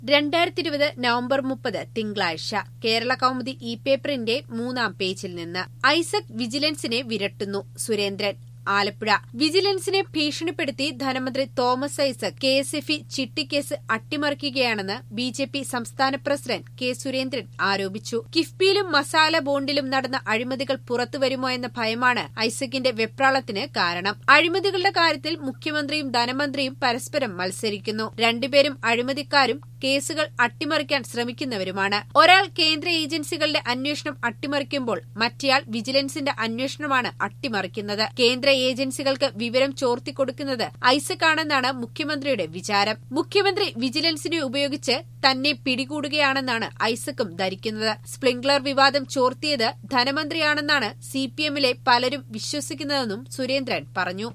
രണ്ടായിരത്തി ഇരുപത് നവംബർ മുപ്പത് തിങ്കളാഴ്ച കേരള കൗമുദി ഇ പേപ്പറിന്റെ മൂന്നാം പേജിൽ നിന്ന് ഐസക് വിജിലൻസിനെ വിരട്ടുന്നു സുരേന്ദ്രൻ ആലപ്പുഴ വിജിലൻസിനെ ഭീഷണിപ്പെടുത്തി ധനമന്ത്രി Thomas Isaac K S F E ചിട്ടിക്കേസ് അട്ടിമറിക്കുകയാണെന്ന് ബി ജെ പി സംസ്ഥാന പ്രസിഡന്റ് കെ സുരേന്ദ്രൻ ആരോപിച്ചു കിഫ്ബിയിലും മസാല ബോണ്ടിലും നടന്ന അഴിമതികൾ പുറത്തുവരുമോ എന്ന ഭയമാണ് ഐസക്കിന്റെ വെപ്രാളത്തിന് കാരണം അഴിമതികളുടെ കാര്യത്തിൽ മുഖ്യമന്ത്രിയും ധനമന്ത്രിയും പരസ്പരം മത്സരിക്കുന്നു രണ്ടുപേരും അഴിമതിക്കാരും കേസുകൾ അട്ടിമറിക്കാൻ ശ്രമിക്കുന്നവരുമാണ് ഒരാൾ കേന്ദ്ര ഏജൻസികളുടെ അന്വേഷണം അട്ടിമറിക്കുമ്പോൾ മറ്റേയാൾ വിജിലൻസിന്റെ അന്വേഷണമാണ് അട്ടിമറിക്കുന്നത് കേന്ദ്ര ഏജൻസികൾക്ക് വിവരം ചോർത്തിക്കൊടുക്കുന്നത് ഐസക്കാണെന്നാണ് മുഖ്യമന്ത്രിയുടെ വിചാരം മുഖ്യമന്ത്രി വിജിലൻസിനെ ഉപയോഗിച്ച് തന്നെ പിടികൂടുകയാണെന്നാണ് ഐസക്കും ധരിക്കുന്നത് സ്പ്രിംഗ്ലർ വിവാദം ചോർത്തിയത് ധനമന്ത്രിയാണെന്നാണ് സിപിഎമ്മിലെ പലരും വിശ്വസിക്കുന്നതെന്നും സുരേന്ദ്രൻ പറഞ്ഞു